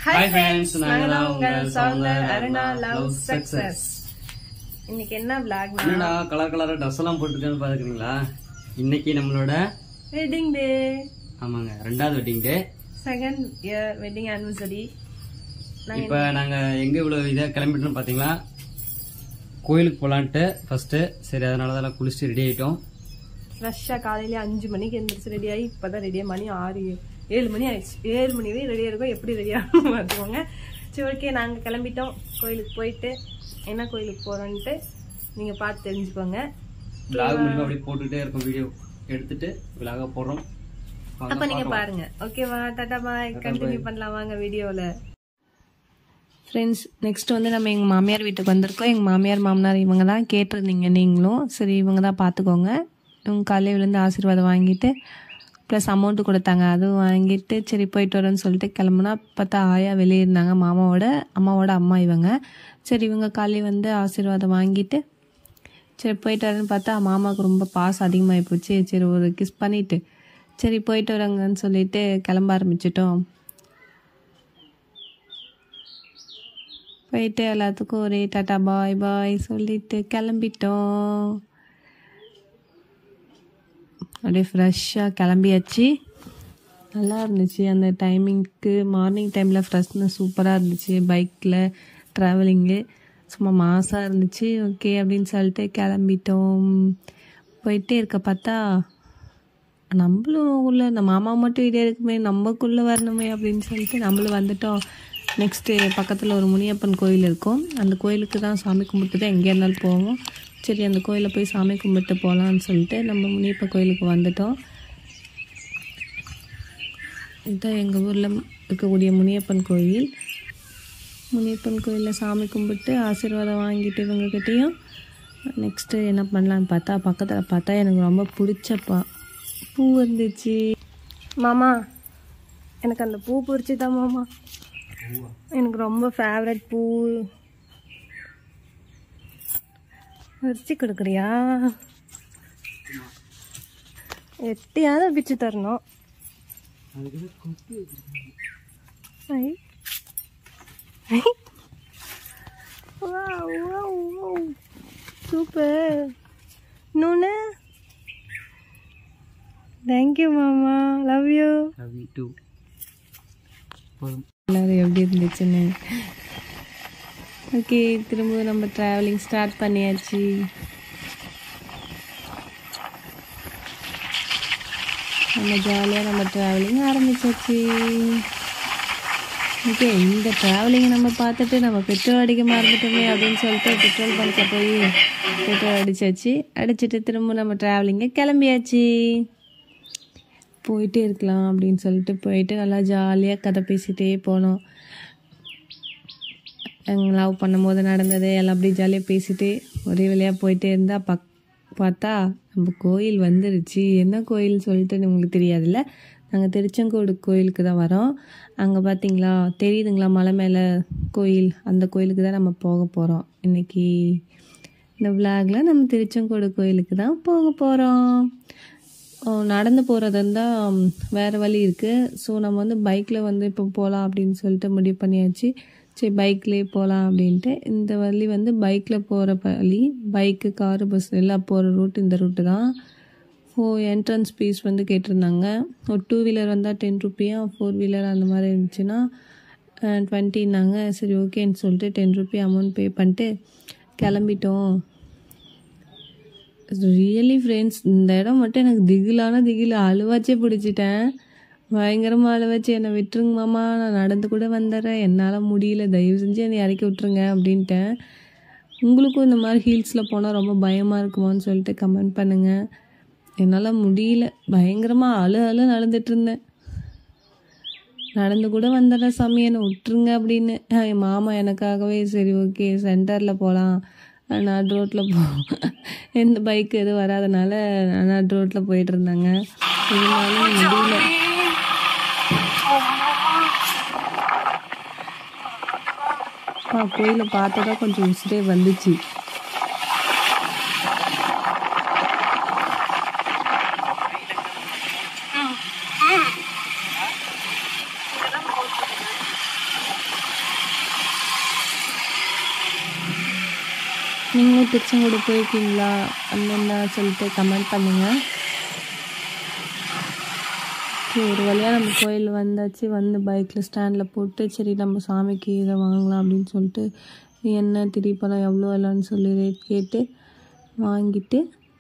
Hi friends நாங்க தான் உங்க உங்கள் Soundar Soundar Aruna Aruna love love success success இன்னைக்கு என்ன விளாக்னா என்னடா கலர் கலரா ட்ரெஸ் எல்லாம் போட்டுருக்கேன்னு பாத்துக்கிறீங்களா இன்னைக்கு நம்மளோட வெட்டிங் டே ஆமாங்க ரெண்டாவது wedding day second year wedding anniversary இப்போ நாங்க எங்க இவ்வளவு இதா கிளம்பிட்டோம் பாத்தீங்களா கோயிலுக்கு போலான்ட்டு ஃபர்ஸ்ட் சரி அதனால தான் குளிச்சுட்டு ரெடி ஆயிட்டோம் ஃப்ரெஷ்ஷாக காலையில அஞ்சு மணிக்கு எந்திரிச்சு ரெடி ஆகி இப்போதான் ரெடியாக மணி ஆறு ஏழு மணி ஆயிடுச்சு ஏழு மணி வரையும் ரெடியாக இருக்கோம் எப்படி ரெடியாக பார்த்துக்கோங்க சரி ஓகே நாங்கள் கிளம்பிட்டோம் கோயிலுக்கு போயிட்டு என்ன கோயிலுக்கு போகிறோன்ட்டு நீங்கள் பார்த்து தெரிஞ்சுக்கோங்க விலாக் மூலியமா அப்படியே போட்டுட்டே இருக்கும் வீடியோ எடுத்துட்டு விலாக போடுறோம் வாங்க அப்போ நீங்கள் பார்க்கலாம். பாருங்க ஓகேவா டாட்டா பாய் கண்டினியூ பண்ணலாம் வாங்க வீடியோவில் ஃப்ரெண்ட்ஸ் நெக்ஸ்ட் வந்து நம்ம எங்கள் மாமியார் வீட்டுக்கு வந்திருக்கோம் எங்கள் மாமியார் மாமனார் இவங்க தான் கேட்டிருந்தீங்க நீங்களும் சரி இவங்க தான் பார்த்துக்கோங்க இவங்க காலையில் விழுந்து ஆசீர்வாதம் வாங்கிட்டு ப்ளஸ் அமௌண்ட்டு கொடுத்தாங்க அதுவும் வாங்கிட்டு சரி போயிட்டு வரோன்னு சொல்லிட்டு கிளம்புனா பார்த்தா ஆயா வெளியே இருந்தாங்க மாமாவோட அம்மாவோட அம்மா இவங்க சரி இவங்க காலையில் வந்து ஆசீர்வாதம் வாங்கிட்டு சரி போயிட்டு வரேன்னு பார்த்தா மாமாவுக்கு ரொம்ப பாசம் அதிகமாகி போச்சு சரி ஒரு கிஸ் பண்ணிவிட்டு சரி போயிட்டு வரேங்கன்னு சொல்லிட்டு கிளம்ப ஆரம்பிச்சிட்டோம் போயிட்டு எல்லாத்துக்கும் ஒரே டாட்டா பாய் பாய் சொல்லிட்டு கிளம்பிட்டோம் அப்படியே ஃப்ரெஷ்ஷாக கிளம்பியாச்சு நல்லா இருந்துச்சு அந்த டைமிங்க்கு மார்னிங் டைமில் ஃப்ரெஷ்னஸ் சூப்பராக இருந்துச்சு பைக்கில் ட்ராவலிங்கு சும்மா மாசாக இருந்துச்சு ஓகே அப்படின்னு சொல்லிட்டு கிளம்பிட்டோம் போயிட்டே இருக்க பார்த்தா நம்மளும் உள்ள இந்த மாமா மட்டும் இதே இருக்குமே நம்மக்குள்ளே வரணுமே அப்படின்னு சொல்லிட்டு நம்மளும் வந்துட்டோம் நெக்ஸ்ட்டு பக்கத்தில் ஒரு முனியப்பன் கோயில் இருக்கும் அந்த கோயிலுக்கு தான் சாமி கும்பிட்டு தான் எங்கே இருந்தாலும் போவோம் சரி அந்த கோயிலில் போய் சாமி கும்பிட்டு போகலான்னு சொல்லிட்டு நம்ம முனியப்பன் கோயிலுக்கு வந்துட்டோம் இதுதான் எங்கள் ஊரில் இருக்கக்கூடிய முனியப்பன் கோயில் முனியப்பன் கோயிலில் சாமி கும்பிட்டு ஆசீர்வாதம் வாங்கிட்டு இவங்ககிட்டேயும் நெக்ஸ்ட்டு என்ன பண்ணலான்னு பார்த்தா பக்கத்தில் பார்த்தா எனக்கு ரொம்ப பிடிச்ச பா பூ இருந்துச்சு மாமா எனக்கு அந்த பூ பிடிச்சிதான் மாமா எனக்கு ரொம்ப ஃபேவரட் பூ வச்சு கொடுக்குறியா எட்டியாவது பிச்சு தரணும் ஐ ஐ வாவ் வாவ் வாவ் சூப்பர் இன்னொன்று தேங்க்யூ மாமா love you Love you too. போதும் எல்லாரும் எப்படி இருந்துச்சுன்னு ஓகே திரும்ப நம்ம ட்ராவலிங் ஸ்டார்ட் பண்ணியாச்சு நம்ம ஜாலியாக நம்ம ட்ராவலிங் ஆரம்பிச்சாச்சு ஓகே இந்த ட்ராவலிங்கை நம்ம பார்த்துட்டு நம்ம பெட்ரோல் அடிக்க மறந்துட்டோமே அப்படின்னு சொல்லிட்டு பெட்ரோல் பங்க்கில் போய் பெட்ரோல் அடிச்சாச்சு அடிச்சுட்டு திரும்ப நம்ம ட்ராவலிங்கை கிளம்பியாச்சு போயிட்டே இருக்கலாம் அப்படின்னு சொல்லிட்டு போயிட்டு நல்லா ஜாலியாக கதை பேசிகிட்டே போனோம் எங்கள் லவ் பண்ணும்போது நடந்தது எல்லாம் அப்படியே ஜாலியாக பேசிட்டு ஒரே வழியாக போயிட்டே இருந்தால் பக் பார்த்தா நம்ம கோயில் வந்துருச்சு என்ன கோயில் சொல்லிட்டு உங்களுக்கு தெரியாதுல்ல நாங்கள் திருச்செங்கோடு கோயிலுக்கு தான் வரோம் அங்கே பார்த்தீங்களா தெரியுதுங்களா மலை மேலே கோயில் அந்த கோயிலுக்கு தான் நம்ம போக போகிறோம் இன்றைக்கி இந்த விளாகில் நம்ம திருச்செங்கோடு கோயிலுக்கு தான் போக போகிறோம் நடந்து போகிறது இருந்தால் வேறு வழி இருக்குது ஸோ நம்ம வந்து பைக்கில் வந்து இப்போ போகலாம் அப்படின்னு சொல்லிட்டு முடிவு பண்ணியாச்சு சரி பைக்லேயே போகலாம் அப்படின்ட்டு இந்த வழி வந்து பைக்கில் போகிற வழி பைக்கு காரு பஸ் எல்லாம் போகிற ரூட் இந்த ரூட்டு தான் ஸோ என்ட்ரன்ஸ் ஃபீஸ் வந்து கேட்டிருந்தாங்க ஒரு டூ வீலர் வந்தால் டென் ருப்பியா ஃபோர் வீலர் அந்த மாதிரி இருந்துச்சுன்னா டுவெண்ட்டின்னாங்க சரி ஓகேன்னு சொல்லிட்டு டென் ருப்பி அமௌண்ட் பே பண்ணிட்டு கிளம்பிட்டோம் ரியலி ஃப்ரெண்ட்ஸ் இந்த இடம் மட்டும் எனக்கு திகிலான திகில் அழுவாச்சே பிடிச்சிட்டேன் பயங்கரமாக அழுவாச்சு என்னை விட்டுருங்க மாமா நான் நடந்து கூட வந்துடுறேன் என்னால் முடியல தயவு செஞ்சு என்னை இறக்கி விட்ருங்க அப்படின்ட்டேன் உங்களுக்கும் இந்த மாதிரி ஹீல்ஸில் போனால் ரொம்ப பயமாக இருக்குமான்னு சொல்லிட்டு கமெண்ட் பண்ணுங்கள் என்னால் முடியல பயங்கரமாக அழு அழு நடந்துட்டு இருந்தேன் நடந்து கூட வந்துடுறேன் சாமி என்னை விட்டுருங்க அப்படின்னு அஹ் என் மாமா எனக்காகவே சரி ஓகே சென்டரில் போகலாம் நாட் ரோட்டில் போ எந்த பைக் எதுவும் வராதனால நாட் ரோட்டில் போயிட்டு இருந்தாங்க இருந்தாலும் முடியல ஆ கோயிலை பார்த்ததா கொஞ்சம் உசிரே வந்துச்சு நீங்களும் திருச்செங்கோடு போயிருக்கீங்களா என்னென்ன சொல்லிட்டு கமெண்ட் பண்ணுங்கள் சரி ஒரு வழியாக நம்ம கோயில் வந்தாச்சு வந்து பைக்கில் ஸ்டாண்டில் போட்டு சரி நம்ம சாமிக்கு இதை வாங்கலாம் அப்படின்னு சொல்லிட்டு என்ன திரிப்பழம் எவ்வளோ இல்லைன்னு சொல்லி ரேட் கேட்டு வாங்கிட்டு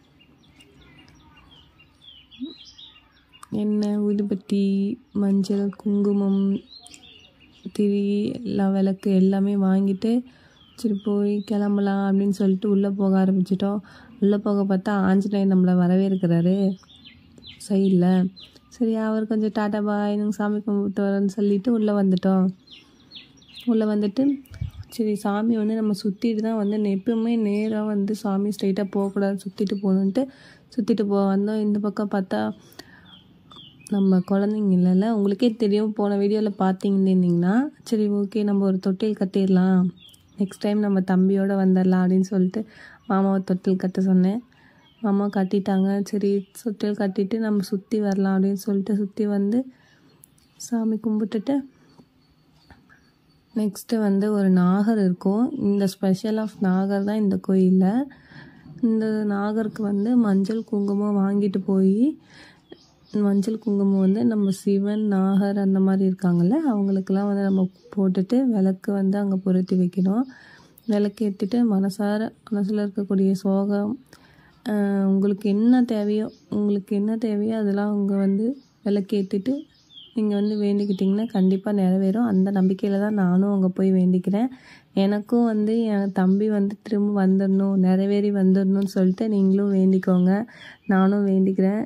எண்ணெய் ஊதுபத்தி மஞ்சள் குங்குமம் திரி எல்லா விளக்கு எல்லாமே வாங்கிட்டு சரி போய் கிளம்பலாம் அப்படின்னு சொல்லிட்டு உள்ளே போக ஆரம்பிச்சிட்டோம் உள்ளே போக பார்த்தா ஆஞ்சநேயர் நம்மளை வரவேற்கிறாரு சைடில் சரி அவர் கொஞ்சம் டாட்டா பாய் நாங்கள் சாமி கும்பிட்டு வரோன்னு சொல்லிட்டு உள்ளே வந்துட்டோம் உள்ளே வந்துட்டு சரி சாமி வந்து நம்ம சுற்றிட்டு தான் வந்து எப்பவுமே நேராக வந்து சாமி ஸ்ட்ரைட்டாக போகக்கூடாது சுற்றிட்டு போகணுன்ட்டு சுற்றிட்டு போ வந்தோம் இந்த பக்கம் பார்த்தா நம்ம குழந்தைங்க இல்லைல்ல உங்களுக்கே தெரியும் போன வீடியோவில் பார்த்தீங்கன்னு இருந்தீங்கன்னா சரி ஓகே நம்ம ஒரு தொட்டில் கட்டிடலாம் நெக்ஸ்ட் டைம் நம்ம தம்பியோட வந்துடலாம் அப்படின்னு சொல்லிட்டு மாமாவை தொட்டில் கட்ட சொன்னேன் மாமா கட்டிட்டாங்க சரி தொட்டில் கட்டிட்டு நம்ம சுற்றி வரலாம் அப்படின்னு சொல்லிட்டு சுற்றி வந்து சாமி கும்பிட்டுட்டு நெக்ஸ்ட்டு வந்து ஒரு நாகர் இருக்கும் இந்த ஸ்பெஷல் ஆஃப் நாகர் தான் இந்த கோயிலில் இந்த நாகருக்கு வந்து மஞ்சள் குங்குமம் வாங்கிட்டு போய் மஞ்சள் குங்குமம் வந்து நம்ம சிவன் நாகர் அந்த மாதிரி இருக்காங்கல்ல அவங்களுக்கெல்லாம் வந்து நம்ம போட்டுட்டு விளக்கு வந்து அங்கே பொருத்தி வைக்கணும் விளக்கு ஏற்றிட்டு மனசார மனசில் இருக்கக்கூடிய சோகம் ஆஹ் உங்களுக்கு என்ன தேவையோ உங்களுக்கு என்ன தேவையோ அதெல்லாம் அவங்க வந்து விளக்கு ஏற்றிட்டு நீங்கள் வந்து வேண்டிக்கிட்டிங்கன்னா கண்டிப்பாக நிறைவேறும் அந்த நம்பிக்கையில் தான் நானும் அங்கே போய் வேண்டிக்கிறேன் எனக்கும் வந்து என் தம்பி வந்து திரும்ப வந்துடணும் நிறைவேறி வந்துடணும்னு சொல்லிட்டு நீங்களும் வேண்டிக்கோங்க நானும் வேண்டிக்கிறேன்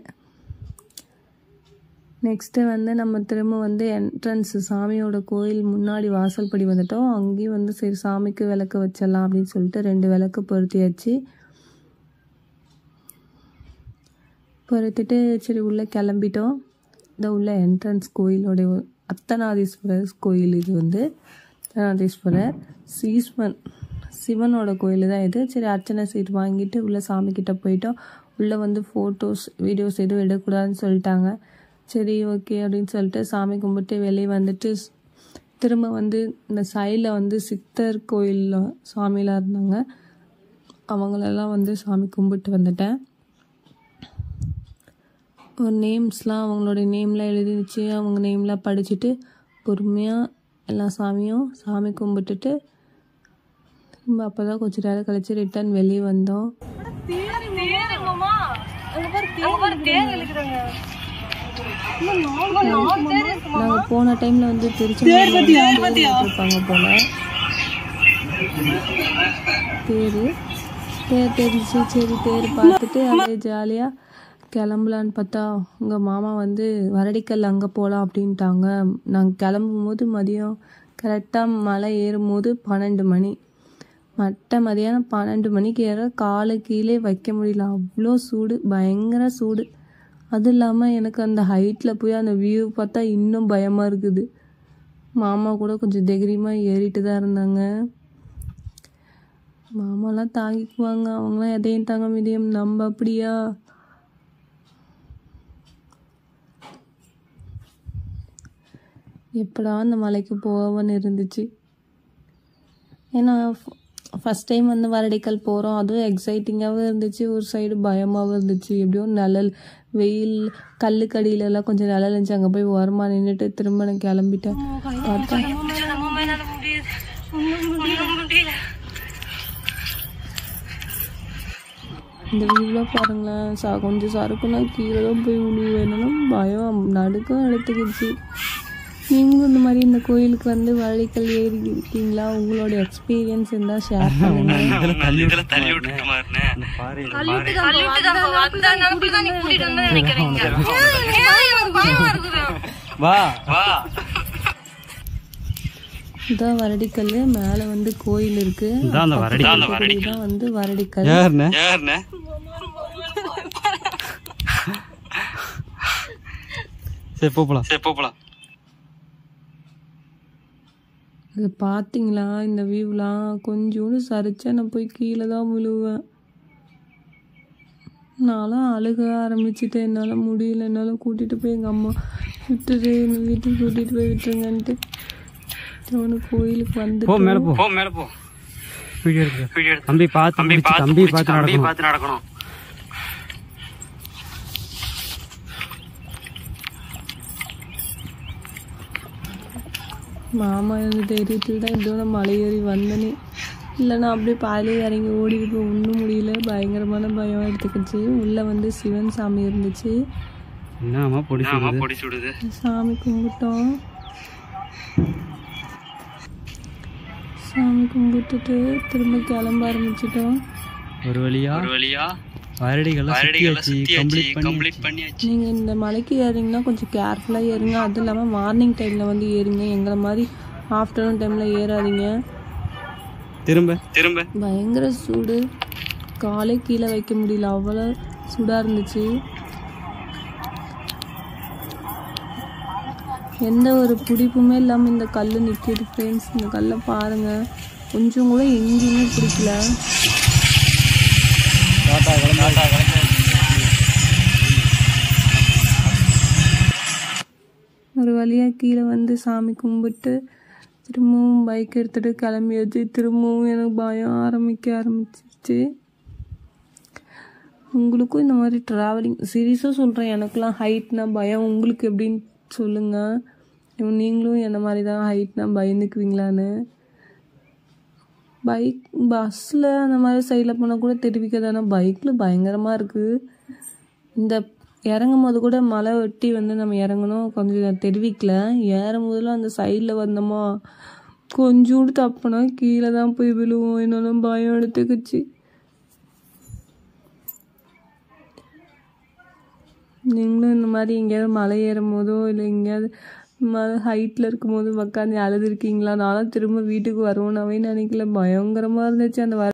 நெக்ஸ்ட்டு வந்து நம்ம திரும்ப வந்து என்ட்ரன்ஸ் சாமியோட கோயில் முன்னாடி வாசல்படி வந்துட்டோம் அங்கேயும் வந்து சரி சாமிக்கு விளக்கு வச்சிடலாம் அப்படின்னு சொல்லிட்டு ரெண்டு விளக்கு பொருத்தியாச்சு பொருத்திட்டு சரி உள்ளே கிளம்பிட்டோம் இந்த உள்ள என்ட்ரன்ஸ் கோயிலோடைய ஒரு- அர்த்தநாதீஸ்வரர் கோயில் இது வந்து அர்த்தநாதீஸ்வரர் சீஸ்வன் சிவனோட கோயில் தான் இது சரி அர்ச்சனை சீட் வாங்கிட்டு உள்ளே சாமிக்கிட்ட போயிட்டோம் உள்ளே வந்து ஃபோட்டோஸ் வீடியோஸ் எதுவும் எடுக்கக்கூடாதுன்னு சொல்லிட்டாங்க சரி ஓகே அப்படின்னு சொல்லிட்டு சாமி கும்பிட்டு வெளியே வந்துட்டு ஸ்- திரும்ப வந்து இந்த சைடில் வந்து சித்தர் கோயிலில் சாமிலாம் இருந்தாங்க அவங்களெல்லாம் வந்து சாமி கும்பிட்டு வந்துட்டேன் ஒரு நேம்ஸ்லாம் அவங்களுடைய நேம்லாம் எழுதிச்சு அவங்க நேம்லாம் படிச்சுட்டு பொறுமையாக எல்லா சாமியும் சாமி கும்பிட்டுட்டு திரும்ப அப்போ தான் கொஞ்சம் நேரம் கழிச்சு ரிட்டர்ன் வெளியே வந்தோம் நாங்கள் போன டைமில் வந்து திருச்சி இருப்பாங்க போல தேர் தேர் தெரிஞ்சு சரி தேர் பார்த்துட்டு அப்படியே ஜாலியாக கிளம்பலான்னு பார்த்தா உங்கள் மாமா வந்து வரடிக்கல் அங்கே போகலாம் அப்படின்ட்டாங்க நாங்கள் கிளம்பும் போது மதியம் கரெக்டாக மலை ஏறும்போது பன்னெண்டு மணி மட்ட மதியானம் பன்னெண்டு மணிக்கு ஏற காலை கீழே வைக்க முடியல அவ்வளோ சூடு பயங்கர சூடு அதுவும் இல்லாமல் எனக்கு அந்த ஹைட்டில் போய் அந்த வியூ பார்த்தா இன்னும் பயமாக இருக்குது மாமா கூட கொஞ்சம் தைரியமாக ஏறிட்டு தான் இருந்தாங்க மாமாலாம் தாங்கிக்குவாங்க அவங்களாம் எதையும் தாங்க முடியும் நம்ம அப்படியா எப்படா அந்த மலைக்கு போவன்னு இருந்துச்சு ஏன்னா ஃபஸ்ட் டைம் வந்து வரடிக்கல் போகிறோம் அதுவும் எக்ஸைட்டிங்காகவும் இருந்துச்சு ஒரு சைடு பயமாகவும் இருந்துச்சு எப்படியோ நிழல் வெயில் கல்லுக்கடியில எல்லாம் கொஞ்சம் நிழல் இருந்துச்சு அங்கே போய் ஓரமா நின்றுட்டு திரும்ப நான் கிளம்பிட்டேன் பார்த்தா இந்த வீடியோவில் பாருங்களேன் சா கொஞ்சம் சறுக்குனா கீழே தான் போய் விழுவேன் என்னன்னா பயம் நடுக்கம் எடுத்துக்கிச்சு நீங்களும் இந்த மாதிரி இந்த கோயிலுக்கு வந்து வழிக்கல் ஏறி இருக்கீங்களா உங்களோட எக்ஸ்பீரியன்ஸ் இருந்தால் ஷேர் பண்ணுங்க வா இதான் வரடிக்கல் மேலே வந்து கோயில் இருக்கு இதான் அந்த வரடி தான் வந்து வரடிக்கல் யாருண்ணே சரி போகலாம் சரி போகலாம் இது பார்த்தீங்களா இந்த வியூலாம் கொஞ்சோண்டு சரிச்சா நான் போய் கீழே தான் விழுவேன் நான்லாம் அழுக ஆரம்பிச்சிட்டேன் என்னால் முடியல என்னால் கூட்டிகிட்டு போய் எங்கள் அம்மா விட்டுரு என்னை வீட்டுக்கு கூட்டிகிட்டு போய் விட்டுருங்கன்ட்டு அவனு கோயிலுக்கு வந்து போ மேலே போ போ மேலே போ வீடியோ எடுக்க தம்பி பார்த்து தம்பி பார்த்து தம்பி பார்த்து நடக்கணும் பார்த்து நடக்கணும் மாமா எனக்கு தைரியத்தில் தான் இதோட மலை ஏறி வந்தனே இல்லைன்னா அப்படியே பாதிலே இறங்கி ஓடிட்டு ஒன்றும் முடியல பயங்கரமான பயம் எடுத்துக்கிச்சு உள்ளே வந்து சிவன் சாமி இருந்துச்சு என்னம்மா பொடி சுடுது பொடி சுடுது சாமி கும்பிட்டோம் சாமி கும்பிட்டுட்டு திரும்ப கிளம்ப ஆரம்பிச்சிட்டோம் ஒரு வழியா ஒரு வழியா வரடிகளை சுத்தியாச்சு கம்ப்ளீட் பண்ணியாச்சு நீங்கள் இந்த மலைக்கு ஏறிங்கன்னா கொஞ்சம் கேர்ஃபுல்லாக ஏறுங்க அதுவும் இல்லாமல் மார்னிங் டைமில் வந்து ஏறுங்க எங்களை மாதிரி ஆஃப்டர்நூன் டைமில் ஏறாதீங்க திரும்ப திரும்ப பயங்கர சூடு காலே கீழே வைக்க முடியல அவ்வளோ சூடாக இருந்துச்சு எந்த ஒரு பிடிப்புமே இல்லாமல் இந்த கல் நிற்கிது ஃப்ரெண்ட்ஸ் இந்த கல்லை பாருங்கள் கொஞ்சம் கூட எங்கேயுமே பிடிக்கல டாட்டா கிளம்பி ஒரு வழியாக கீழே வந்து சாமி கும்பிட்டு திரும்பவும் பைக் எடுத்துகிட்டு கிளம்பியாச்சு திரும்பவும் எனக்கு பயம் ஆரம்பிக்க ஆரம்பிச்சிருச்சு உங்களுக்கும் இந்த மாதிரி ட்ராவலிங் சீரியஸாக சொல்கிறேன் எனக்குலாம் ஹைட்னா பயம் உங்களுக்கு எப்படின்னு சொல்லுங்கள் நீங்களும் என்ன மாதிரி தான் ஹைட்னா பயந்துக்குவீங்களான்னு பைக் பஸ்ஸில் அந்த மாதிரி சைடில் போனால் கூட தெரிவிக்காது ஆனால் பைக்கில் பயங்கரமாக இருக்குது இந்த இறங்கும் போது கூட மலை வெட்டி வந்து நம்ம இறங்கணும் கொஞ்சம் தெரிவிக்கல ஏறும் போதெல்லாம் அந்த சைடில் வந்தோமா கொஞ்சோண்டு தப்புனா கீழே தான் போய் விழுவோம் என்னென்ன பயம் எடுத்துக்கிச்சு நீங்களும் இந்த மாதிரி எங்கேயாவது மலை ஏறும் போதோ இல்லை எங்கேயாவது மலை ஹைட்டில் இருக்கும் போது உட்காந்து அழுதுருக்கீங்களா நானும் திரும்ப வீட்டுக்கு வருவோனாவே நினைக்கல பயங்கரமாக இருந்துச்சு அந்த வர